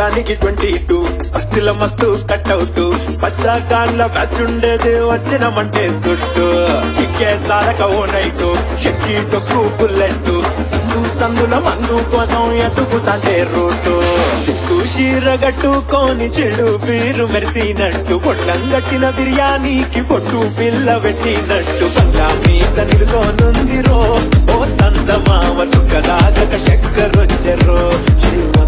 గానికి twenty two మస్తుల మస్తు cutout పచ్చా కాన్ల batch ఉండేది వచ్చినమంటే సుట్టు ఇక్కే సారక ఓ నైటు షెక్కి తొక్కు బుల్లెట్ సందు సందుల మందు కోసం ఎత్తుకుతాంటే రూటు సిక్కు షీర గట్టుకొని చెడు పీరు మెరిసినట్టు పొట్లం గట్టిన బిర్యానీకి పొట్టు పిల్ల పెట్టినట్టు బంగా మీద నిలుసోనుందిరో ఓ సందమావ సుఖదాగక చక్కరొచ్చెర్రో శివ